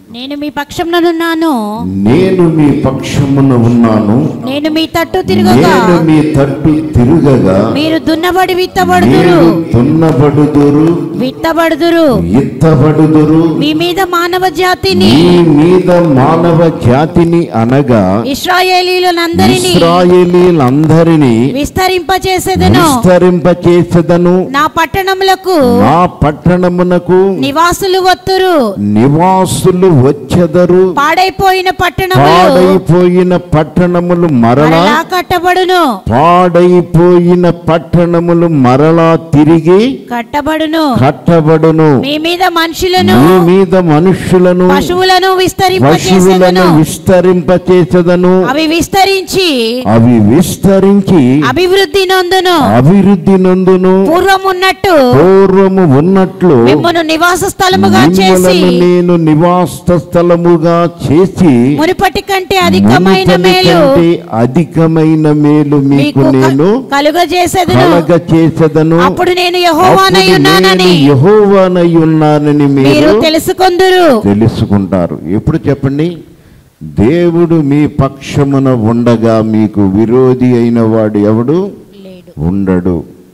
నేను మీ పక్షముననున్నాను నేను మీ పక్షమున ఉన్నాను నేను మీ తట్టు తిరగగా నేను మీ తట్టు తిరుగగా మీరు దున్నబడి విత్తబడుదురు మీరు దున్నబడుదురు విత్తబడుదురు ఇత్తబడుదురు మీ మీద మానవ జాతిని మీ మీద మానవ జాతిని అనగా ఇస్రాయేలీలందరినీ ఇస్రాయేలీలందరినీ విస్తరింపచేసేదను విస్తరింపచేసదను నా పట్టణములకు నా పట్టణమునకు నివాసులు వత్తురు నివాసులు వచ్చెదరు పాడైపోయిన పట్టణములు పాడైపోయిన పట్టణములు మరలా మరలా కట్టబడును పాడైపోయిన పట్టణములు మరలా తిరిగి కట్టబడును కట్టబడును మీ మీద మనుషులను మీ మీద మనుష్యులను పశువులను పశువులను విస్తరింపచేసేదను విస్తరింపచేసదను అవి విస్తరించి అవి విస్తరించి అభివృద్ధి నందును అభివృద్ధి నందును పూర్వం ఉన్నట్టు పూర్వము ఉన్నట్లు మిమ్మను నివాస స్థలముగా చేసి మిమ్మలను నేను నివాస స్థలముగా చేసి మునుపటి కంటే అధికమైన మునుపటి మేలు కంటే అధికమైన మేలు మీకు మీకు నేను కలుగజేసేదను కలగ చేసేదను అప్పుడు నేను యెహోవానై అప్పుడు ఉన్నానని నేను యెహోవానై ఉన్నానని మీరు మీరు తెలుసుకొందురు తెలుసుకుంటారు ఎప్పుడు చెప్పండి దేవుడు మీ పక్షమున ఉండగా మీకు విరోధి అయిన వాడు ఎవడు ఉండడు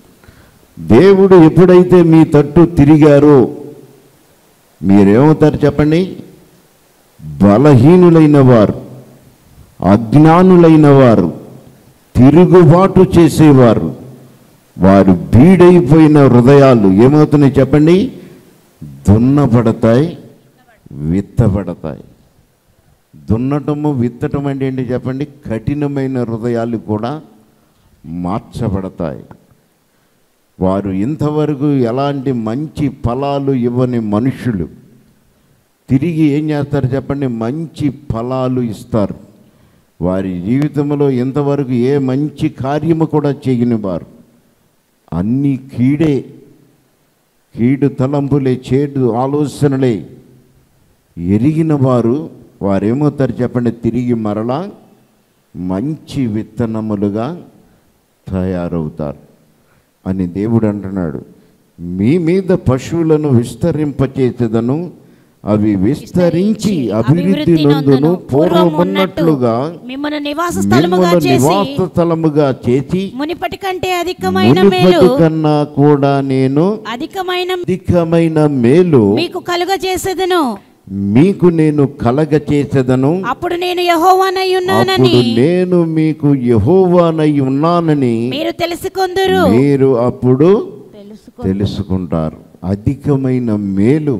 దేవుడు ఎప్పుడైతే మీ తట్టు తిరిగారో మీరేమవుతారు చెప్పండి బలహీనులైన వారు అజ్ఞానులైన వారు తిరుగుబాటు చేసేవారు వారు బీడైపోయిన హృదయాలు ఏమవుతున్నాయి చెప్పండి దున్నబడతాయి విత్తబడతాయి దున్నటము విత్తటం అంటే ఏంటి చెప్పండి కఠినమైన హృదయాలు కూడా మార్చబడతాయి వారు ఇంతవరకు ఎలాంటి మంచి ఫలాలు ఇవ్వని మనుషులు తిరిగి ఏం చేస్తారు చెప్పండి మంచి ఫలాలు ఇస్తారు వారి జీవితంలో ఇంతవరకు ఏ మంచి కార్యము కూడా చేయని వారు అన్నీ కీడే కీడు తలంపులే చేడు ఆలోచనలే ఎరిగిన వారు వారేమవుతారు చెప్పండి తిరిగి మరలా మంచి విత్తనములుగా తయారవుతారు అని దేవుడు అంటున్నాడు మీ మీద పశువులను విస్తరింపచేసేదను అవి విస్తరించి అభివృద్ధి నందును పూర్వమున్నట్లుగా మిమ్మల్ని నివాస స్థలముగా మిమ్మల్ని చేసి నివాస స్థలముగా చేసి మునిపటి కంటే అధికమైన మేలు మునుపటి కన్నా కూడా నేను అధికమైన అధికమైన మేలు మీకు కలుగజేసేదను మీకు నేను కలగ చేసేదను అప్పుడు నేను యెహోవానై ఉన్నానని అప్పుడు నేను మీకు యెహోవానై ఉన్నానని మీరు తెలుసుకొందురు మీరు అప్పుడు తెలుసుకో తెలుసుకుంటారు అధికమైన మేలు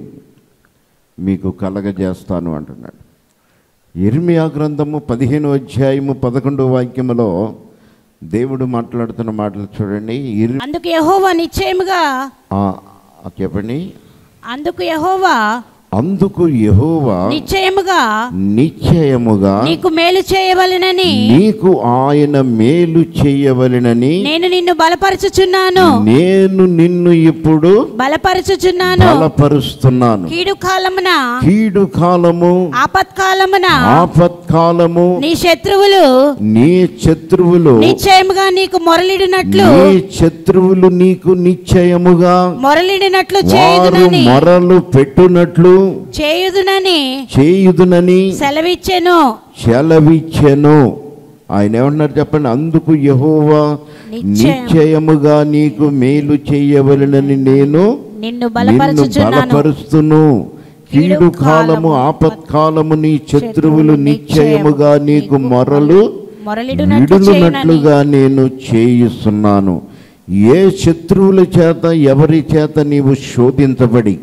మీకు కలగజేస్తాను అంటున్నాడు ఇర్మియా గ్రంథము పదిహేను అధ్యాయము పదకొండు వాక్యములో దేవుడు మాట్లాడుతున్న మాటలు చూడండి ఇర్ అందుకు యెహోవా నిశ్చయముగా ఆ, ఆ, చెప్పండి అందుకు యెహోవా అందుకు యెహోవా నిశ్చయముగా నిశ్చయముగా నీకు మేలు చేయవలెనని నీకు ఆయన మేలు చేయవలెనని నేను నిన్ను బలపరచుచున్నాను నేను నిన్ను ఇప్పుడు బలపరచుచున్నాను బలపరుస్తున్నాను కీడు కాలమున కీడు కాలము ఆపత్కాలమున ఆపత్కాలము నీ శత్రువులు నీ శత్రువులు నిశ్చయముగా నీకు మొరలిడినట్లు నీ శత్రువులు నీకు నిశ్చయముగా మొరలిడినట్లు వారు చేయుదునని మొరలు పెట్టునట్లు చేయుదునని చేయుదునని సెలవిచ్చెను సెలవిచ్చెను ఆయన ఏమన్నారు చెప్పండి అందుకు యెహోవా నిశ్చయం. నిశ్చయముగా నీకు మేలు చేయవలెనని నేను నిన్ను నిన్ను బలపరచుచున్నాను బలపరుస్తును కీడు కాలము ఆపత్కాలము నీ శత్రువులు నిశ్చయముగా నీకు మొరలు మొరలిడునట్లు చేయునని విడులునట్లుగా నేను చేయిస్తున్నాను ఏ శత్రువుల చేత ఎవరి చేత నీవు శోధించబడి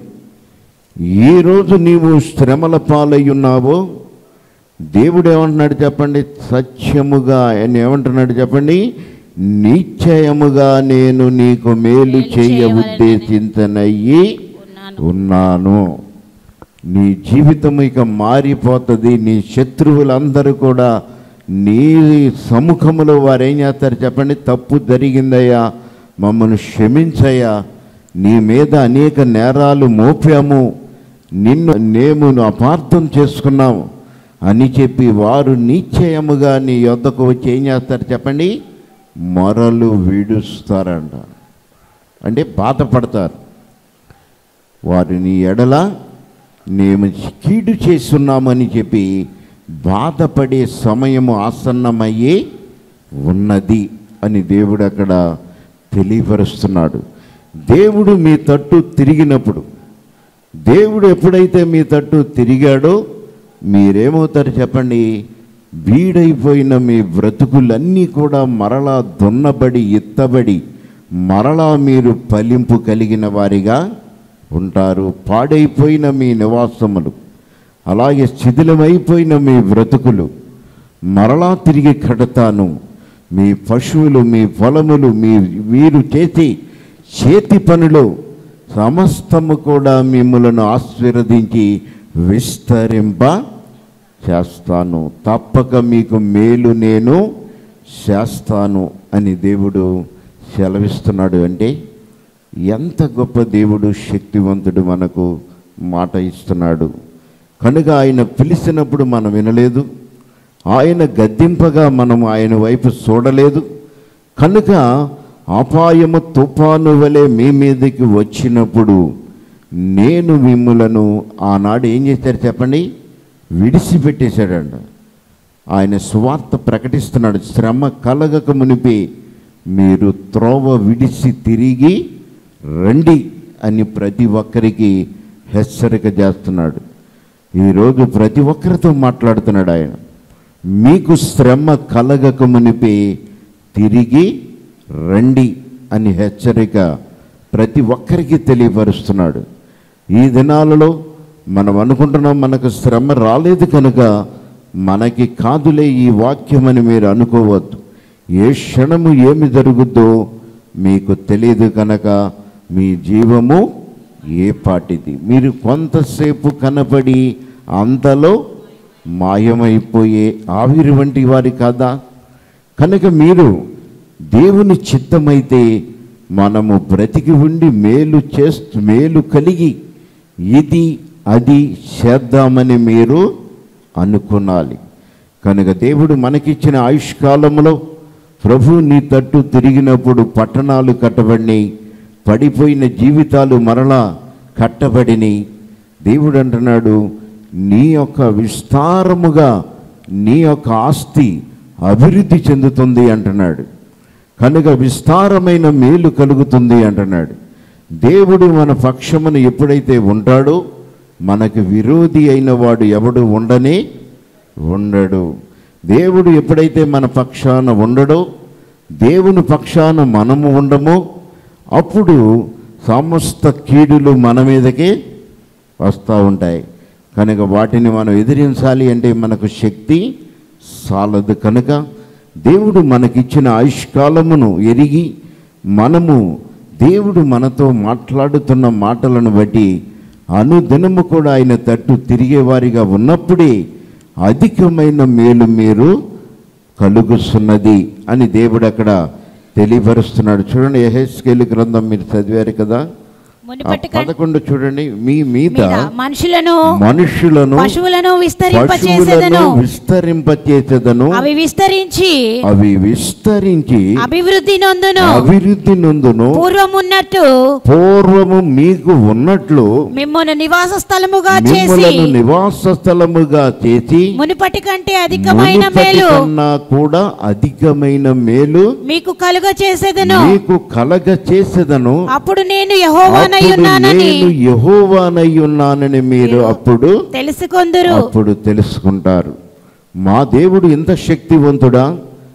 ఈరోజు నీవు శ్రమల పాలై ఉన్నావో దేవుడు ఏమంటున్నాడు చెప్పండి సత్యముగా ఆయన ఏమంటున్నాడు చెప్పండి నిశ్చయముగా నేను నీకు మేలు చేయ ఉద్దేశించనయ్యి ఉన్నాను. ఉన్నాను నీ జీవితం ఇక మారిపోతుంది నీ శత్రువులందరూ కూడా నీ సముఖములో వారు ఏం చేస్తారు చెప్పండి తప్పు జరిగిందయ్యా మమ్మల్ని క్షమించయ్యా నీ మీద అనేక నేరాలు మోపాము నిన్ను మేము అపార్థం చేసుకున్నాము అని చెప్పి వారు నిశ్చయముగా నీ యొద్దకు వచ్చి ఏం చేస్తారు చెప్పండి మొరలు విడుస్తారంట అంటే బాధపడతారు వారు నీ ఎడల మేము కీడు చేస్తున్నామని చెప్పి బాధపడే సమయము ఆసన్నమయ్యే ఉన్నది అని దేవుడు అక్కడ తెలియపరుస్తున్నాడు దేవుడు మీ తట్టు తిరిగినప్పుడు దేవుడు ఎప్పుడైతే మీ తట్టు తిరిగాడో మీరేమవుతారు చెప్పండి బీడైపోయిన మీ బ్రతుకులన్నీ కూడా మరలా దున్నబడి ఎత్తబడి మరలా మీరు ఫలింపు కలిగిన వారిగా ఉంటారు పాడైపోయిన మీ నివాసములు అలాగే శిథిలమైపోయిన మీ బ్రతుకులు మరలా తిరిగి కడతాను మీ పశువులు మీ పొలములు మీ మీరు చేసి చేతి పనులు సమస్తము కూడా మిమ్మలను ఆశీర్వదించి విస్తరింప చేస్తాను తప్పక మీకు మేలు నేను చేస్తాను అని దేవుడు సెలవిస్తున్నాడు అంటే ఎంత గొప్ప దేవుడు శక్తివంతుడు మనకు మాట ఇస్తున్నాడు కనుక ఆయన పిలిచినప్పుడు మనం వినలేదు ఆయన గద్దింపగా మనం ఆయన వైపు చూడలేదు కనుక అపాయము తుఫాను వలె మీ మీదకి వచ్చినప్పుడు నేను మిమ్ములను ఆనాడు ఏం చేశారు చెప్పండి విడిచిపెట్టేశాడంట ఆయన సువార్త ప్రకటిస్తున్నాడు శ్రమ కలగక మునిపి మీరు త్రోవ విడిచి తిరిగి రండి అని ప్రతి ఒక్కరికి హెచ్చరిక చేస్తున్నాడు ఈరోజు ప్రతి ఒక్కరితో మాట్లాడుతున్నాడు ఆయన మీకు శ్రమ కలగక మునిపి తిరిగి రండి అని హెచ్చరిక ప్రతి ఒక్కరికి తెలియపరుస్తున్నాడు ఈ దినాలలో మనం అనుకుంటున్నాం మనకు శ్రమ రాలేదు కనుక మనకి కాదులే ఈ వాక్యం అని మీరు అనుకోవద్దు ఏ క్షణము ఏమి జరుగుద్దో మీకు తెలియదు కనుక మీ జీవము ఏ పాటిది మీరు కొంతసేపు కనపడి అంతలో మాయమైపోయే ఆవిరి వంటి వారి కాదా కనుక మీరు దేవుని చిత్తమైతే మనము బ్రతికి ఉండి మేలు చేస్తూ మేలు కలిగి ఇది అది చేద్దామని మీరు అనుకునాలి కనుక దేవుడు మనకిచ్చిన ఆయుష్కాలంలో ప్రభు నీ తట్టు తిరిగినప్పుడు పట్టణాలు కట్టబడినాయి పడిపోయిన జీవితాలు మరలా కట్టబడినాయి దేవుడు అంటున్నాడు నీ యొక్క విస్తారముగా నీ యొక్క ఆస్తి అభివృద్ధి చెందుతుంది అంటున్నాడు కనుక విస్తారమైన మేలు కలుగుతుంది అంటున్నాడు దేవుడు మన పక్షమును ఎప్పుడైతే ఉంటాడో మనకు విరోధి అయిన వాడు ఎవడు ఉండనే ఉండడు దేవుడు ఎప్పుడైతే మన పక్షాన ఉండడో దేవుని పక్షాన మనము ఉండమో అప్పుడు సమస్త కీడులు మన మీదకే వస్తూ ఉంటాయి కనుక వాటిని మనం ఎదిరించాలి అంటే మనకు శక్తి సాలదు కనుక దేవుడు మనకిచ్చిన ఆయుష్కాలమును ఎరిగి మనము దేవుడు మనతో మాట్లాడుతున్న మాటలను బట్టి అనుదినము కూడా ఆయన తట్టు తిరిగేవారిగా ఉన్నప్పుడే అధికమైన మేలు మీరు కలుగుతున్నది అని దేవుడు అక్కడ తెలియపరుస్తున్నాడు చూడండి ఎహెస్కేలు గ్రంథం మీరు చదివారు కదా ఆ మునుపటి కంటే పదకొండు చూడండి మీ మీద మీద మనుషులను మనుషులను పశువులను పశువులను విస్తరింపచేసేదను విస్తరింపచేసేదను అవి విస్తరించి అవి విస్తరించి అభివృద్ధి నొందును అభివృద్ధి నందును పూర్వమున్నట్టు పూర్వము మీకు ఉన్నట్లు మిమ్మల్ని నివాస స్థలముగా చేసి మిమ్మలను నివాస స్థలముగా చేసి మునుపటి కంటే అధికమైన మునుపటి మేలు కన్నా కూడా అధికమైన మేలు మీకు కలుగ చేసేదను మీకు కలగ చేసేదను అప్పుడు నేను యహోవానై అప్పుడు ఉన్నానని నేను యెహోవానై ఉన్నానని మీరు అప్పుడు తెలుసుకొందురు అప్పుడు తెలుసుకుంటారు మా దేవుడు ఇంత శక్తివంతుడా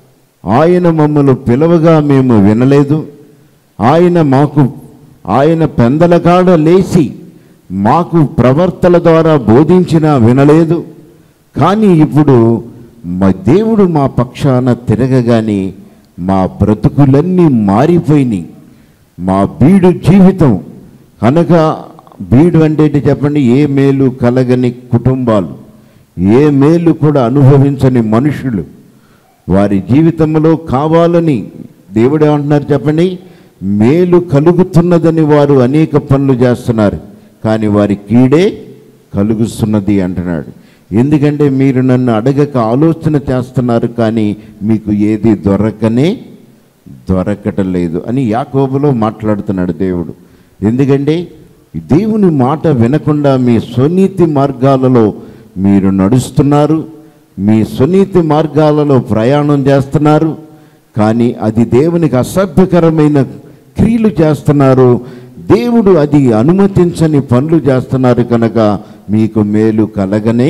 ఆయన మమ్మల్ని పిలవగా మేము వినలేదు ఆయన మాకు ఆయన పెందలగాడ లేచి మాకు ప్రవర్తల ద్వారా బోధించినా వినలేదు కానీ ఇప్పుడు మా దేవుడు మా పక్షాన తిరగగానే మా బ్రతుకులన్నీ మారిపోయినాయి మా బీడు జీవితం కనుక బీడు అంటే ఏంటి చెప్పండి ఏ మేలు కలగని కుటుంబాలు ఏ మేలు కూడా అనుభవించని మనుషులు వారి జీవితంలో కావాలని దేవుడు ఏమంటున్నారు చెప్పండి మేలు కలుగుతున్నదని వారు అనేక పనులు చేస్తున్నారు కానీ వారి కీడే కలుగుతున్నది అంటున్నాడు ఎందుకంటే మీరు నన్ను అడగక ఆలోచన చేస్తున్నారు కానీ మీకు ఏది దొరకనే దొరకటం లేదు అని యాకోబులో మాట్లాడుతున్నాడు దేవుడు ఎందుకంటే దేవుని మాట వినకుండా మీ స్వనీతి మార్గాలలో మీరు నడుస్తున్నారు మీ స్వనీతి మార్గాలలో ప్రయాణం చేస్తున్నారు కానీ అది దేవునికి అసభ్యకరమైన క్రియలు చేస్తున్నారు దేవుడు అది అనుమతించని పనులు చేస్తున్నారు కనుక మీకు మేలు కలగనే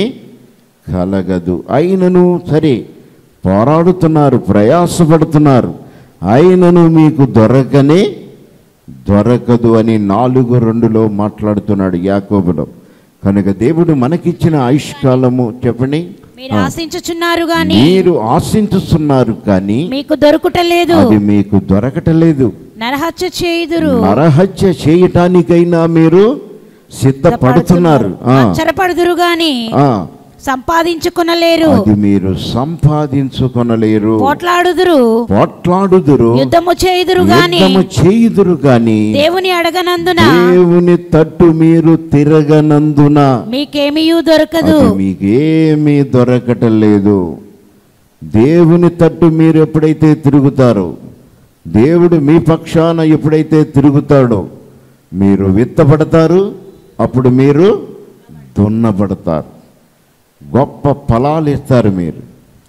కలగదు అయినను సరే పోరాడుతున్నారు ప్రయాసపడుతున్నారు అయినను మీకు దొరకనే దొరకదు అని నాలుగు రెండులో మాట్లాడుతున్నాడు యాకోబులో కనుక దేవుడు మనకిచ్చిన ఆయుష్కాలము చెప్పండి మీరు ఆశించుచున్నారు గాని మీరు ఆశించుతున్నారు కానీ మీకు దొరుకుటలేదు అది మీకు దొరకటలేదు నరహత్య చేయుదురు నరహత్య చేయటానికైనా మీరు సిద్ధపడుతున్నారు ఆ, అచ్చరపడుదురు గాని ఆ, సంపాదించుకునలేరు అది మీరు సంపాదించుకొనలేరు పోట్లాడుదురు పోట్లాడుదురు యుద్ధము చేయుదురు గాని యుద్ధము చేయుదురు గాని దేవుని అడగనందున దేవుని తట్టు మీరు తిరగనందున మీకేమీయూ దొరకదు అది మీకేమీ దొరకటలేదు దేవుని తట్టు మీరు ఎప్పుడైతే తిరుగుతారో దేవుడు మీ పక్షాన ఎప్పుడైతే తిరుగుతాడో మీరు విత్తపడతారు అప్పుడు మీరు దున్నపడతారు గొప్ప ఫలాలు ఇస్తారు మీరు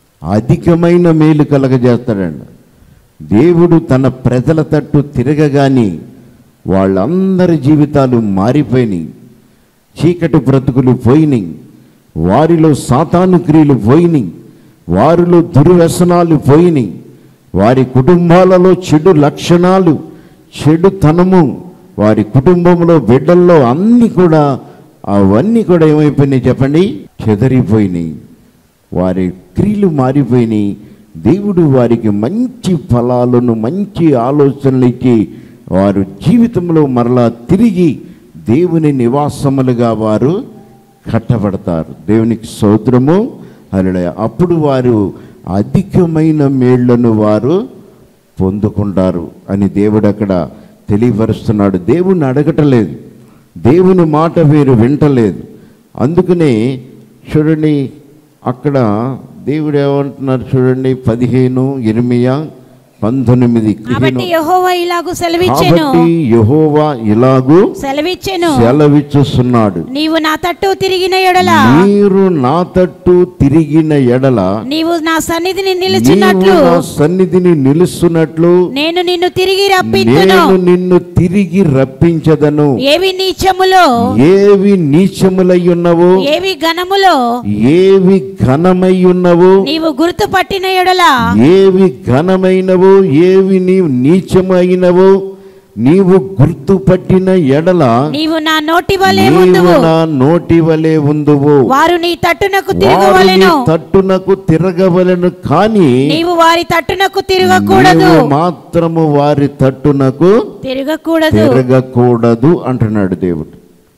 అధికమైన మేలు కలగజేస్తాడండి దేవుడు తన ప్రజల తట్టు తిరగగాని వాళ్ళందరి జీవితాలు మారిపోయినాయి చీకటి బ్రతుకులు పోయినాయి వారిలో సాతాను క్రియలు పోయినాయి వారిలో దుర్వ్యసనాలు పోయినాయి వారి కుటుంబాలలో చెడు లక్షణాలు చెడుతనము వారి కుటుంబంలో బిడ్డల్లో అన్నీ కూడా అవన్నీ కూడా ఏమైపోయినాయి చెప్పండి చెదరిపోయినాయి వారి క్రియలు మారిపోయినాయి దేవుడు వారికి మంచి ఫలాలను మంచి ఆలోచనలు ఇచ్చి వారు జీవితంలో మరలా తిరిగి దేవుని నివాసములుగా వారు కట్టబడతారు దేవునికి సౌద్రము అలా అప్పుడు వారు అధికమైన మేళ్లను వారు పొందుకుంటారు అని దేవుడు అక్కడ తెలియపరుస్తున్నాడు దేవుణ్ణి అడగటలేదు దేవుని మాట వీరు వింటలేదు అందుకనే చూడండి అక్కడ దేవుడు ఏమంటున్నారు చూడండి పదిహేను ఎనిమియా పంతొమ్మిది కాబట్టి యెహోవా ఇలాగు సెలవిచ్చెను కాబట్టి యెహోవా ఇలాగూ సెలవిచ్చెను సెలవిచ్చుస్తున్నాడు నీవు నా తట్టు తిరిగిన ఎడల మీరు నా తట్టు తిరిగిన ఎడల నీవు నా సన్నిధిని నీవు నిలిచినట్లు నా సన్నిధిని నిలుస్తున్నట్లు నేను నిన్ను తిరిగి రప్పించును నేను నిన్ను తిరిగి రప్పించదను ఏవి నీచములో ఏవి నీచములై ఉన్నవో ఏవి ఘనములో ఏవి ఘనమై ఉన్నవో నీవు గుర్తు పట్టిన ఎడల ఏవి ఘనమైనవో ఏవి నీవు నీచమైనవో నీవు గుర్తుపట్టిన ఎడల నీవు నా నోటి వలె నీవు ఉందువు నా నోటి వలె ఉందువు వారు నీ తట్టునకు వారు నీ తిరగవలెను తట్టునకు తిరగవలెను కానీ నీవు వారి తట్టునకు తిరగకూడదు నీవు మాత్రము వారి తట్టునకు తిరగకూడదు తిరగకూడదు అంటున్నాడు దేవుడు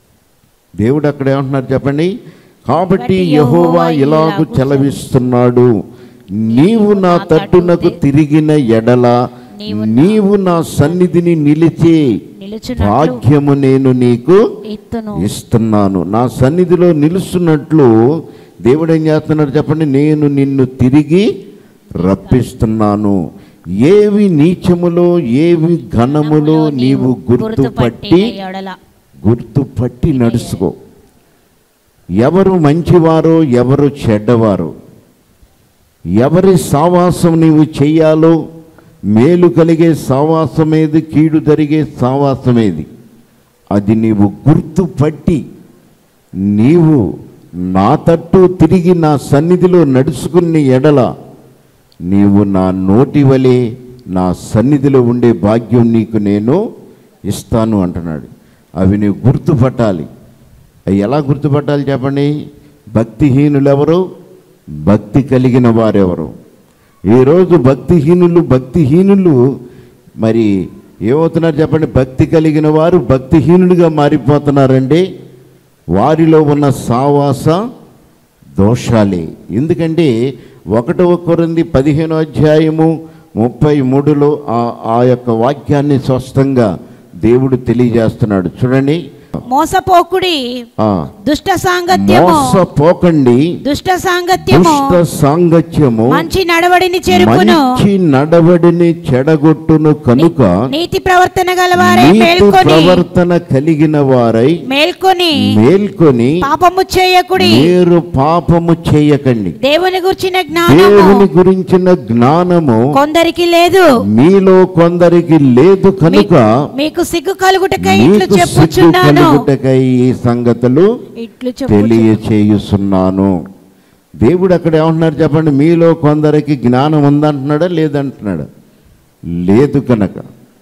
దేవుడు అక్కడ ఏమంటున్నారు చెప్పండి కాబట్టి యెహోవా ఇలాగు చెలవిస్తున్నాడు నీవు నా తట్టునకు తిరిగిన ఎడల నీవు నా సన్నిధిని నిలిచి నిలుచున్నట్లు భాగ్యము నేను నీకు ఎత్తును ఇస్తున్నాను నా సన్నిధిలో నిలుస్తున్నట్లు దేవుడు ఏం చేస్తున్నాడు చెప్పండి నేను నిన్ను తిరిగి రప్పిస్తున్నాను ఏవి నీచములో ఏవి ఘనములో నీవు గుర్తుపట్టి ఎడల గుర్తుపట్టి నడుచుకో ఎవరు మంచివారో ఎవరు చెడ్డవారో ఎవరి సావాసం నీవు చెయ్యాలో మేలు కలిగే సావాసమేది కీడు జరిగే సావాసమేది అది నీవు గుర్తుపట్టి నీవు నా తట్టు తిరిగి నా సన్నిధిలో నడుచుకుని ఎడల నీవు నా నోటి వలె నా సన్నిధిలో ఉండే భాగ్యం నీకు నేను ఇస్తాను అంటున్నాడు అవి నీవు గుర్తుపట్టాలి అవి ఎలా గుర్తుపట్టాలి చెప్పండి భక్తిహీనులు ఎవరు భక్తి కలిగిన వారెవరు ఈరోజు భక్తిహీనులు భక్తిహీనులు మరి ఏమవుతున్నారు చెప్పండి భక్తి కలిగిన వారు భక్తిహీనులుగా మారిపోతున్నారండి వారిలో ఉన్న సావాస దోషాలే ఎందుకంటే ఒకటవ కొరింది పదిహేనో అధ్యాయము ముప్పై మూడులో ఆ ఆ యొక్క వాక్యాన్ని స్పష్టంగా దేవుడు తెలియజేస్తున్నాడు చూడండి మోసపోకుడి ఆ, దుష్ట సాంగత్యము మోసపోకండి దుష్ట సాంగత్యము దుష్ట సాంగత్యము మంచి నడవడిని చెరుపును మంచి నడవడిని చెడగొట్టును కనుక నీతి ప్రవర్తన గలవారై నీతి మేల్కొని ప్రవర్తన కలిగిన వారై మేల్కొని మేల్కొని పాపము చేయకుడి మీరు పాపము చేయకండి దేవుని గుర్చిన జ్ఞానము దేవుని గురించిన జ్ఞానము కొందరికి లేదు మీలో కొందరికి లేదు కనుక మీకు సిగ్గు కలుగుటకై ఇట్లు మీకు సిగ్గు చెప్పుచున్నాను కలుగుటకై ఈ సంగతులు ఇట్లు చెప్పు తెలియచేయుచున్నాను దేవుడు అక్కడ ఏమంటున్నారు చెప్పండి మీలో కొందరికి జ్ఞానం ఉందంటున్నాడా లేదంటున్నాడా లేదు కనుక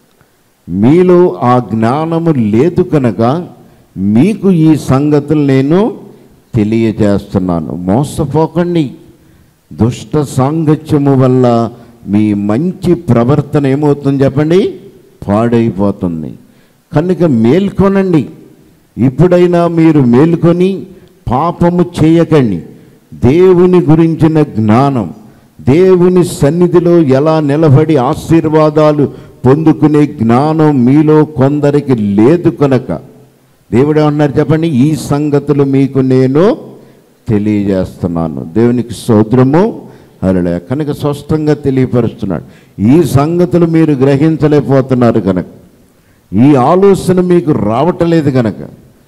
మీలో ఆ జ్ఞానము లేదు కనుక మీకు ఈ సంగతులు నేను తెలియజేస్తున్నాను మోసపోకండి దుష్ట సాంగత్యము వల్ల మీ మంచి ప్రవర్తన ఏమవుతుంది చెప్పండి పాడైపోతుంది కనుక మేల్కొనండి ఇప్పుడైనా మీరు మేల్కొని పాపము చేయకండి దేవుని గురించిన జ్ఞానం దేవుని సన్నిధిలో ఎలా నిలబడి ఆశీర్వాదాలు పొందుకునే జ్ఞానం మీలో కొందరికి లేదు కనుక దేవుడు ఏమన్నారు చెప్పండి ఈ సంగతులు మీకు నేను తెలియజేస్తున్నాను దేవునికి సోద్రము అరలే కనుక స్పష్టంగా తెలియపరుస్తున్నాడు ఈ సంగతులు మీరు గ్రహించలేకపోతున్నారు కనుక ఈ ఆలోచన మీకు రావటలేదు కనుక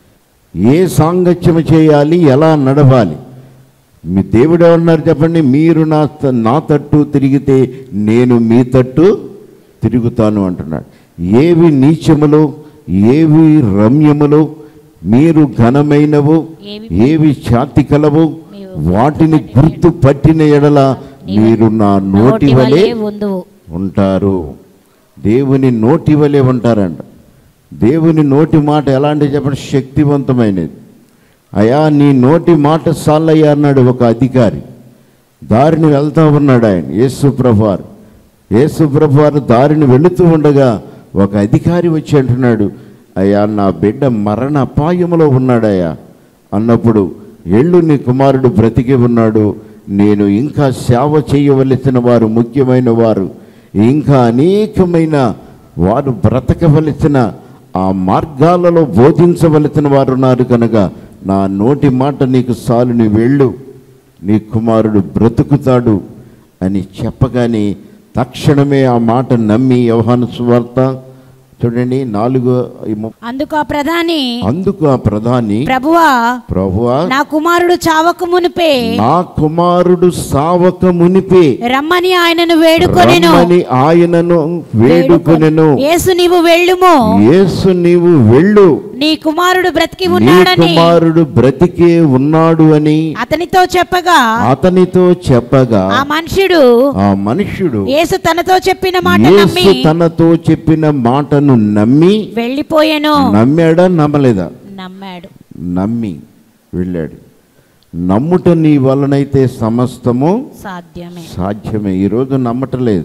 ఏ సాంగత్యం చేయాలి ఎలా నడవాలి మీ దేవుడు ఏమన్నారు చెప్పండి మీరు నా త- నా తట్టు తిరిగితే నేను మీ తట్టు తిరుగుతాను అంటున్నాడు ఏవి నీచములు ఏవి రమ్యములు మీరు ఘనమైనవు ఏవి ఏవి ఛాతి కలవు వాటిని గుర్తు పట్టిన ఎడల మీరు నా నోటి వలె ఉందువు ఉంటారు దేవుని నోటి వలె ఉంటారంట దేవుని నోటి మాట ఎలాంటి చెప్పండి శక్తివంతమైనది అయా నీ నోటి మాట సాల్లయ్య అన్నాడు ఒక అధికారి దారిని వెళ్తా ఉన్నాడు ఆయన యేసు ప్రభువారు యేసు ప్రభువారు దారిని వెళుతూ ఉండగా ఒక అధికారి వచ్చి అంటున్నాడు అయ్యా నా బిడ్డ మరణ అపాయములో ఉన్నాడయ్యా అన్నప్పుడు ఎళ్ళు నీ కుమారుడు బ్రతికి ఉన్నాడు నేను ఇంకా సేవ చేయవలసిన వారు ముఖ్యమైన వారు ఇంకా అనేకమైన వారు బ్రతకవలసిన ఆ మార్గాలలో బోధించవలసిన వారు ఉన్నారు కనుక నా నోటి మాట నీకు సాలు నీ వెళ్ళు నీ కుమారుడు బ్రతుకుతాడు అని చెప్పగానే తక్షణమే ఆ మాట నమ్మి యోహాను సువార్త చూడండి నాలుగు ఈ ము- అందుకు ఆ ప్రధాని అందుకు ఆ ప్రధాని ప్రభువా ప్రభువా నా కుమారుడు చావక మునిపే నా కుమారుడు సావక మునిపే రమ్మని ఆయనను వేడుకొనెను రమ్మని ఆయనను వేడుకొనెను యేసు నీవు వెళ్ళుము యేసు నీవు వెళ్ళు నీ కుమారుడు బ్రతికి నీ ఉన్నాడని కుమారుడు బ్రతికే ఉన్నాడు అని అతనితో చెప్పగా అతనితో చెప్పగా ఆ మనుషుడు ఆ మనుష్యుడు యేసు తనతో చెప్పిన మాట నమ్మి యేసు తనతో చెప్పిన మాటను నమ్మి వెళ్ళిపోయాను నమ్మాడా నమ్మలేదా నమ్మాడు నమ్మి వెళ్ళాడు నమ్ముట నీ వలనైతే సమస్తము సాధ్యమే సాధ్యమే ఈరోజు నమ్మటలేదు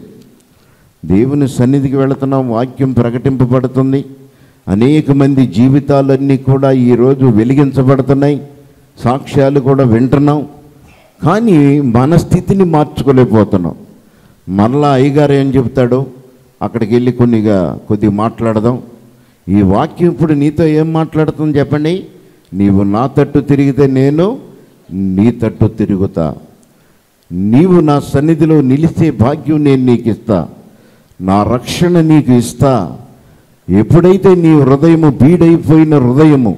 దేవుని సన్నిధికి వెళుతున్నాం వాక్యం ప్రకటింపబడుతుంది అనేక మంది జీవితాలన్నీ కూడా ఈరోజు వెలిగించబడుతున్నాయి సాక్ష్యాలు కూడా వింటున్నాం కానీ మన స్థితిని మార్చుకోలేకపోతున్నాం మరలా అయ్యగారు ఏం చెప్తాడో అక్కడికి వెళ్ళి కొన్నిగా కొద్దిగా మాట్లాడదాం ఈ వాక్యం ఇప్పుడు నీతో ఏం మాట్లాడుతుంది చెప్పండి నీవు నా తట్టు తిరిగితే నేను నీ తట్టు తిరుగుతా నీవు నా సన్నిధిలో నిలిచే భాగ్యం నేను నీకు ఇస్తా నా రక్షణ నీకు ఇస్తా ఎప్పుడైతే నీ హృదయము బీడైపోయిన హృదయము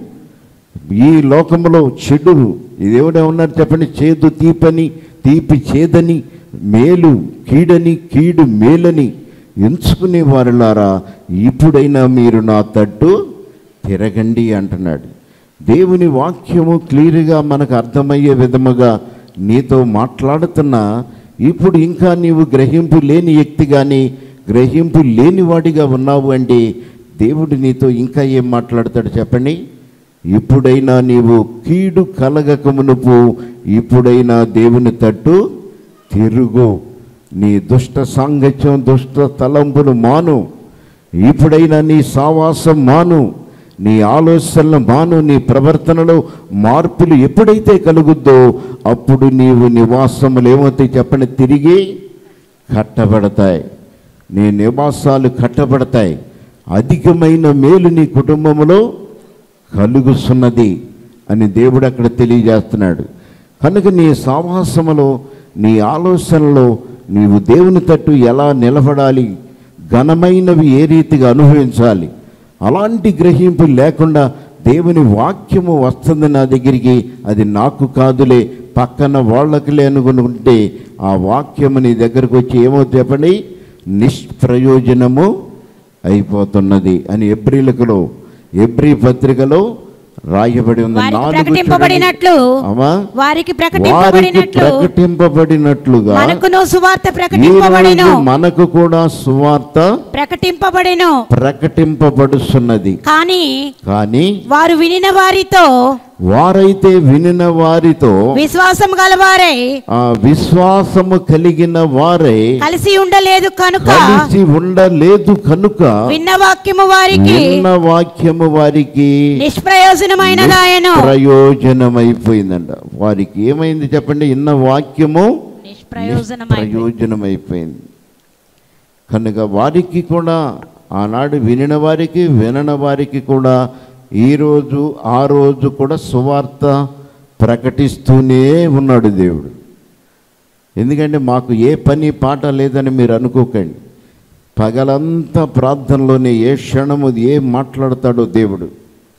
ఈ లోకములో చెడు ఇదేవిడే ఉన్నారు చెప్పండి చేదు తీపని తీపి చేదని మేలు కీడని కీడు మేలని ఎంచుకునే వారులారా ఇప్పుడైనా మీరు నా తట్టు తిరగండి అంటున్నాడు దేవుని వాక్యము క్లియర్గా మనకు అర్థమయ్యే విధముగా నీతో మాట్లాడుతున్నా ఇప్పుడు ఇంకా నీవు గ్రహింపు లేని వ్యక్తి కానీ గ్రహింపు లేనివాడిగా ఉన్నావు అంటే దేవుడు నీతో ఇంకా ఏం మాట్లాడతాడు చెప్పండి ఇప్పుడైనా నీవు కీడు కలగక మునుపు ఇప్పుడైనా దేవుని తట్టు తిరుగు నీ దుష్ట సాంగత్యం దుష్ట తలంపులు మాను ఇప్పుడైనా నీ సావాసం మాను నీ ఆలోచనలు మాను నీ ప్రవర్తనలో మార్పులు ఎప్పుడైతే కలుగుద్దో అప్పుడు నీవు నివాసములు ఏమవుతాయి చెప్పండి తిరిగి కట్టబడతాయి నీ నివాసాలు కట్టబడతాయి అధికమైన మేలు నీ కుటుంబంలో కలుగుతున్నది అని దేవుడు అక్కడ తెలియజేస్తున్నాడు కనుక నీ సావాసములో నీ ఆలోచనలో నీవు దేవుని తట్టు ఎలా నిలబడాలి ఘనమైనవి ఏ రీతిగా అనుభవించాలి అలాంటి గ్రహింపు లేకుండా దేవుని వాక్యము వస్తుంది నా దగ్గరికి అది నాకు కాదులే పక్కన వాళ్ళకి అనుకుంటే ఆ వాక్యము నీ దగ్గరకు వచ్చి ఏమో చెప్పండి నిష్ప్రయోజనము అయిపోతున్నది అని ఎబ్రిలకులో ఎబ్రి పత్రికలో రాయబడి ఉంది వారికి నాలుగు ప్రకటింపబడినట్లు చూడండి. అమ్మా వారికి వారికి ప్రకటింపబడినట్లు ప్రకటింపబడినట్లుగా మనకును సువార్త ఈ ప్రకటింపబడిను రోజు మనకు కూడా సువార్త ప్రకటింపబడిను ప్రకటింపబడుతున్నది కానీ కానీ వారు వినిన వారితో వారైతే వినిన వారితో విశ్వాసం గలవారై ఆ విశ్వాసము కలిగిన వారై కలిసి ఉండలేదు కనుక కలిసి ఉండలేదు కనుక విన్న వాక్యము వారికి విన్న వాక్యము వారికి నిష్ప్రయోజనమైనదాయను ప్రయోజనమైపోయిందంట వారికి ఏమైంది చెప్పండి ఇన్న వాక్యము నిష్ప్రయోజనమైనది ప్రయోజనమైపోయింది కనుక వారికి కూడా ఆనాడు వినిన వారికి వినని వారికి కూడా ఈరోజు ఆ రోజు కూడా సువార్త ప్రకటిస్తూనే ఉన్నాడు దేవుడు ఎందుకంటే మాకు ఏ పని పాట లేదని మీరు అనుకోకండి పగలంతా ప్రార్థనలోనే ఏ క్షణము ఏం మాట్లాడతాడో దేవుడు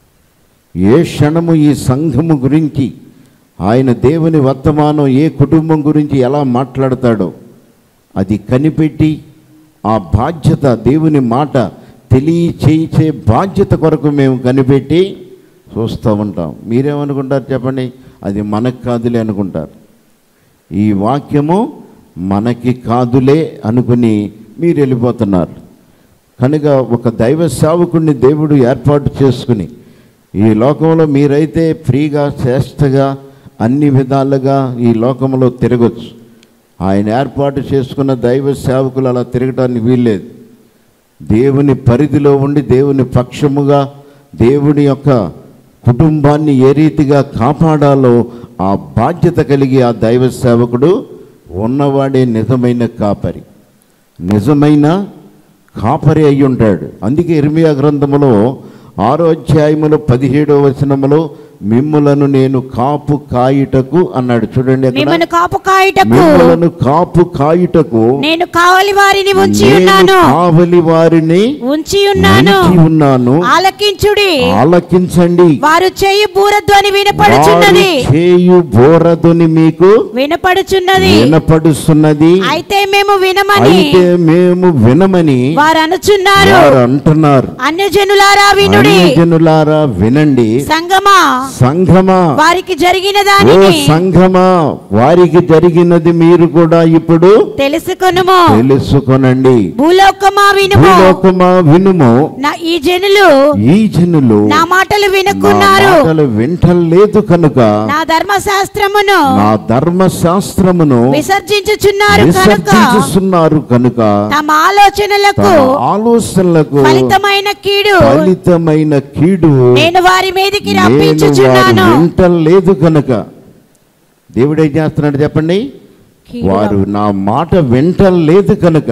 ఏ క్షణము ఈ సంఘము గురించి ఆయన దేవుని వర్తమానం ఏ కుటుంబం గురించి ఎలా మాట్లాడతాడో అది కనిపెట్టి ఆ బాధ్యత దేవుని మాట తెలియచేయించే బాధ్యత కొరకు మేము కనిపెట్టి చూస్తూ ఉంటాం మీరేమనుకుంటారు చెప్పండి అది మనకు కాదులే అనుకుంటారు ఈ వాక్యము మనకి కాదులే అనుకుని మీరు వెళ్ళిపోతున్నారు కనుక ఒక దైవ సేవకుడిని దేవుడు ఏర్పాటు చేసుకుని ఈ లోకంలో మీరైతే ఫ్రీగా శ్రేష్టగా అన్ని విధాలుగా ఈ లోకంలో తిరగచ్చు ఆయన ఏర్పాటు చేసుకున్న దైవ సేవకులు అలా తిరగటానికి వీల్లేదు దేవుని పరిధిలో ఉండి దేవుని పక్షముగా దేవుని యొక్క కుటుంబాన్ని ఏ రీతిగా కాపాడాలో ఆ బాధ్యత కలిగి ఆ దైవ సేవకుడు ఉన్నవాడే నిజమైన కాపరి నిజమైన కాపరి అయి ఉంటాడు అందుకే ఇర్మియా గ్రంథములో ఆరో అధ్యాయములో పదిహేడో వచనములో మిమ్ములను నేను కాపు కాయుటకు అన్నాడు చూడండి అక్కడ మిమ్మల్ని కాపు కాయుటకు మిమ్ములను కాపు కాయుటకు నేను కావలి వారిని ఉంచి నేను ఉన్నాను కావలి వారిని ఉంచి ఉన్నాను ఉంచి ఉన్నాను ఆలకించుడి ఆలకించండి వారు చేయు బూరధ్వని వినపడుచున్నది వారు చేయు బోరదుని మీకు వినపడుచున్నది వినపడుస్తున్నది అయితే మేము వినమని అయితే మేము వినమని వారు అనుచున్నారు వారు అంటున్నారు అన్యజనులారా వినుడి జనులారా వినండి సంగమా సంఘమా వారికి జరిగిన ఓ దానిని సంఘమా వారికి జరిగినది మీరు కూడా ఇప్పుడు తెలుసుకొనుము తెలుసుకొనండి భూలోకమా వినుము భూలోకమా వినుము నా ఈ జనులు ఈ జనులు నా మాటలు నా వినుకున్నారు మాటలు వింటలేదు కనుక నా ధర్మశాస్త్రమును నా ధర్మశాస్త్రమును విసర్జించుచున్నారు కనుక విసర్జించుతున్నారు కనుక తమ ఆలోచనలకు తమ ఆలోచనలకు ఫలితమైన కీడు ఫలితమైన కీడు నేను వారి మీదకి నేను వారు రప్పించుచున్నాను వింటలేదు కనుక దేవుడు ఏం చేస్తున్నాడు చెప్పండి కీడు వారు నా మాట వింటలేదు కనుక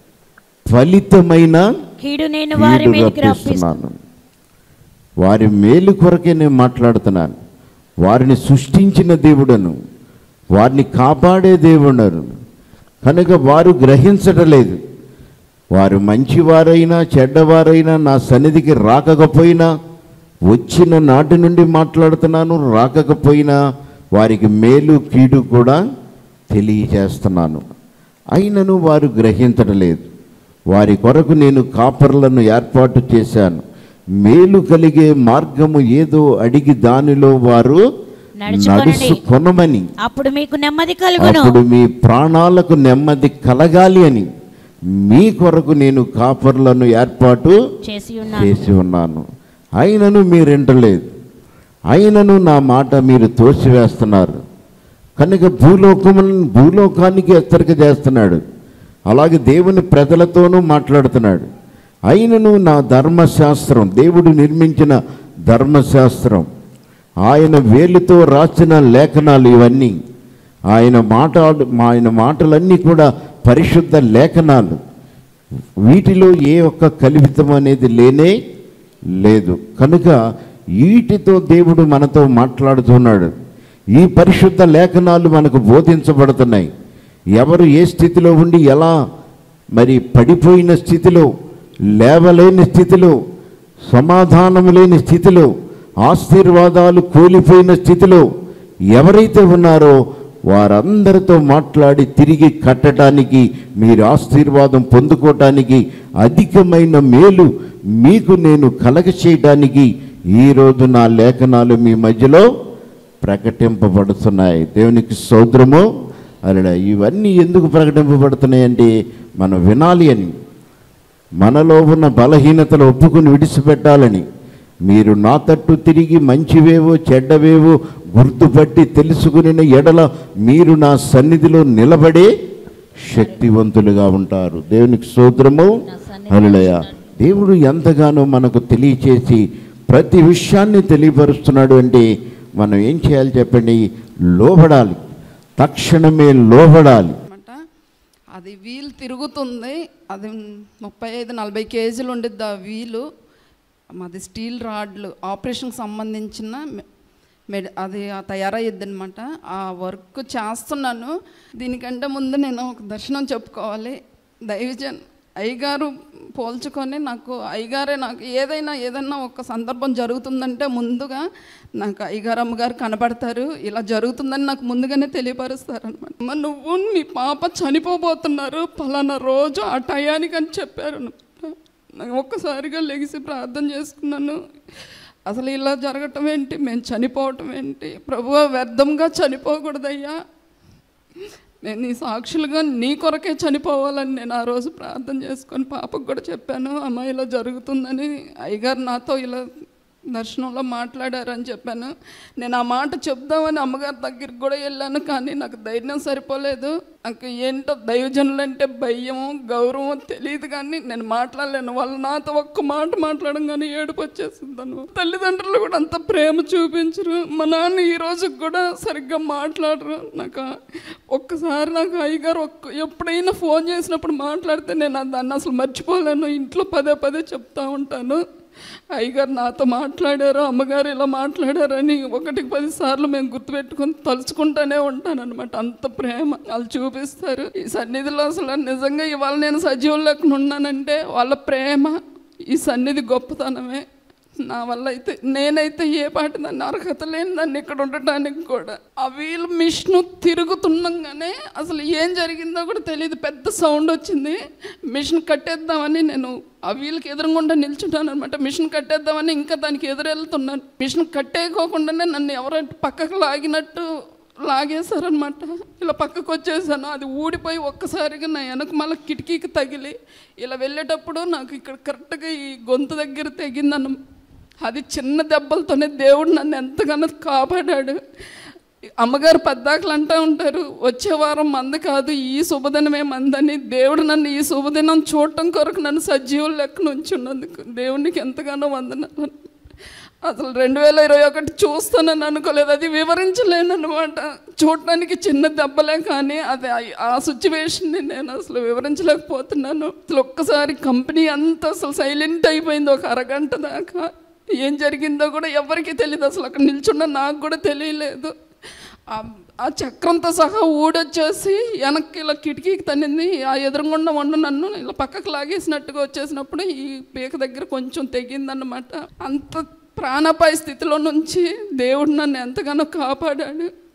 ఫలితమైన కీడు నేను వారి కీడు మీదకి రప్పిస్తున్నాను రప్పిస్తున్నాను వారి మేలు కొరకే నేను మాట్లాడుతున్నాను వారిని సృష్టించిన దేవుడను వారిని కాపాడే దేవుడను కనుక వారు గ్రహించటలేదు వారు మంచివారైనా చెడ్డవారైనా నా సన్నిధికి రాకపోయినా వచ్చిన నాటి నుండి మాట్లాడుతున్నాను రాకపోయినా వారికి మేలు కీడు కూడా తెలియజేస్తున్నాను అయినను వారు గ్రహించటలేదు వారి కొరకు నేను కాపర్లను ఏర్పాటు చేశాను మేలు కలిగే మార్గము ఏదో అడిగి దానిలో వారు నడుచుకొనండి. నడుచుకొనమని అప్పుడు మీకు నెమ్మది కలుగును అప్పుడు మీ ప్రాణాలకు నెమ్మది కలగాలి అని మీ కొరకు నేను కాపర్లను ఏర్పాటు చేసి ఉన్నాను చేసి ఉన్నాను అయినను మీరు వింటలేదు అయినను నా మాట మీరు తోసివేస్తున్నారు కనుక భూలోకము భూలోకానికి హెచ్చరిక చేస్తున్నాడు అలాగే దేవుని ప్రజలతోనూ మాట్లాడుతున్నాడు అయినను నా ధర్మశాస్త్రం దేవుడు నిర్మించిన ధర్మశాస్త్రం ఆయన వేలుతో రాసిన లేఖనాలు ఇవన్నీ ఆయన మాట ఆయన మాటలన్నీ కూడా పరిశుద్ధ లేఖనాలు వీటిలో ఏ ఒక్క కల్పితం అనేది లేనే లేదు కనుక వీటితో దేవుడు మనతో మాట్లాడుతున్నాడు ఈ పరిశుద్ధ లేఖనాలు మనకు బోధించబడుతున్నాయి ఎవరు ఏ స్థితిలో ఉండి ఎలా మరి పడిపోయిన స్థితిలో లేవలేని స్థితిలో సమాధానం లేని స్థితిలో ఆశీర్వాదాలు కూలిపోయిన స్థితిలో ఎవరైతే ఉన్నారో వారందరితో మాట్లాడి తిరిగి కట్టడానికి మీరు ఆశీర్వాదం పొందుకోవటానికి అధికమైన మేలు మీకు నేను కలగ చేయడానికి ఈరోజు నా లేఖనాలు మీ మధ్యలో ప్రకటింపబడుతున్నాయి దేవునికి సౌద్రము అలా ఇవన్నీ ఎందుకు ప్రకటింపబడుతున్నాయంటే మనం వినాలి అని మనలో ఉన్న బలహీనతలు ఒప్పుకుని విడిచిపెట్టాలని మీరు నా తట్టు తిరిగి మంచివేవో చెడ్డవేవో గుర్తుపట్టి తెలుసుకుని ఎడల మీరు నా సన్నిధిలో నిలబడే శక్తివంతులుగా ఉంటారు దేవునికి సూత్రము హల్లెలూయ దేవుడు ఎంతగానో మనకు తెలియచేసి ప్రతి విషయాన్ని తెలియపరుస్తున్నాడు అంటే మనం ఏం చేయాలి చెప్పండి లోబడాలి తక్షణమే లోబడాలి అనమాట అది వీల్ తిరుగుతుంది అది ముప్పై ఐదు నలభై కేజీలు ఉండిద్ది ఆ వీలు మాది స్టీల్ రాడ్లు ఆపరేషన్కి సంబంధించిన మె- మెడి అది తయారయ్యిద్ది అనమాట ఆ వర్క్ చేస్తున్నాను దీనికంటే ముందు నేను ఒక దర్శనం చెప్పుకోవాలి దైవజన్ అయ్యగారు పోల్చుకొని నాకు అయ్యగారే నాకు ఏదైనా ఏదైనా ఒక సందర్భం జరుగుతుందంటే ముందుగా నాకు అయ్యగారు అమ్మగారు కనబడతారు ఇలా జరుగుతుందని నాకు ముందుగానే తెలియపరుస్తారు అనమాట నువ్వు మీ పాప చనిపోబోతున్నారు పలానా రోజు ఆ టయానికి అని చెప్పారు నాకు ఒక్కసారిగా లెగిసి ప్రార్థన చేసుకున్నాను అసలు ఇలా జరగటం ఏంటి మేము చనిపోవటం ఏంటి ప్రభువా వ్యర్థంగా చనిపోకూడదయ్యా నేను నీ సాక్షులుగా నీ కొరకే చనిపోవాలని నేను ఆ రోజు ప్రార్థన చేసుకొని పాపకు కూడా చెప్పాను అమ్మ ఇలా జరుగుతుందని అయ్యగారు నాతో ఇలా దర్శనంలో మాట్లాడారని చెప్పాను నేను ఆ మాట చెప్దామని అమ్మగారి దగ్గరికి కూడా వెళ్ళాను కానీ నాకు ధైర్యం సరిపోలేదు నాకు ఏంటో దైవజనులు అంటే భయం గౌరవం తెలియదు కానీ నేను మాట్లాడలేను వాళ్ళు నాతో ఒక్క మాట మాట్లాడడం కానీ ఏడుపు వచ్చేసిందను తల్లిదండ్రులు కూడా అంత ప్రేమ చూపించరు మా నాన్న ఈ రోజు కూడా సరిగ్గా మాట్లాడరు నాకు ఒక్కసారి నాకు అయ్యగారు ఒక్క ఎప్పుడైనా ఫోన్ చేసినప్పుడు మాట్లాడితే నేను దాన్ని అసలు మర్చిపోలేను ఇంట్లో పదే పదే చెప్తా ఉంటాను అయ్యగారు నాతో మాట్లాడారు అమ్మగారు ఇలా మాట్లాడారని ఒకటికి పది సార్లు మేము గుర్తుపెట్టుకొని తలుచుకుంటూనే ఉంటాను అనమాట అంత ప్రేమ వాళ్ళు చూపిస్తారు ఈ సన్నిధిలో అసలు నిజంగా ఇవాళ నేను సజీవం లేకుండా ఉన్నానంటే వాళ్ళ ప్రేమ ఈ సన్నిధి గొప్పతనమే నా వల్ల అయితే నేనైతే ఏ పాటి దాన్ని అర్హత లేని దాన్ని ఇక్కడ ఉండటానికి కూడా ఆ వీల్ మిషన్ తిరుగుతుండగానే అసలు ఏం జరిగిందో కూడా తెలియదు పెద్ద సౌండ్ వచ్చింది మిషన్ కట్టేద్దామని నేను ఆ వీల్కి ఎదురుగుండా నిల్చుంటాను అనమాట మిషన్ కట్టేద్దామని ఇంకా దానికి ఎదురెళ్తున్నాను మిషన్ కట్టేయకోకుండానే నన్ను ఎవరో పక్కకు లాగినట్టు లాగేశారనమాట ఇలా పక్కకు వచ్చేసాను అది ఊడిపోయి ఒక్కసారిగా నా వెనక మళ్ళీ కిటికీకి తగిలి ఇలా వెళ్ళేటప్పుడు నాకు ఇక్కడ కరెక్ట్గా ఈ గొంతు దగ్గర తెగిందన్న అది చిన్న దెబ్బలతోనే దేవుడు నన్ను ఎంతగానో కాపాడాడు అమ్మగారు పద్దాకలు అంటూ ఉంటారు వచ్చే వారం మంద కాదు ఈ శుభదినమే మందని దేవుడు నన్ను ఈ శుభదినం చూడటం కొరకు నన్ను సజీవుల లెక్కన ఉంచున్నందుకు దేవునికి ఎంతగానో వందనాలు అసలు రెండు వేల ఇరవై ఒకటి చూస్తానని అనుకోలేదు అది వివరించలేను అనమాట చూడటానికి చిన్న దెబ్బలే కానీ అది ఆ- ఆ సిచ్యువేషన్ని నేను అసలు వివరించలేకపోతున్నాను అసలు ఒక్కసారి కంపెనీ అంతా అసలు సైలెంట్ అయిపోయింది ఒక అరగంట దాకా ఏం జరిగిందో కూడా ఎవరికీ తెలియదు అసలు అక్కడ నిల్చున్న నాకు కూడా తెలియలేదు ఆ- ఆ చక్రంతో సహా ఊడొచ్చేసి వెనక్కి ఇలా కిటికీకి తన్నింది ఆ ఎదురుగుండా వండు నన్ను ఇలా పక్కకు లాగేసినట్టుగా వచ్చేసినప్పుడు ఈ పీక దగ్గర కొంచెం తెగిందన్నమాట అంత ప్రాణాపాయ స్థితిలో నుంచి దేవుడు నన్ను ఎంతగానో కాపాడాడు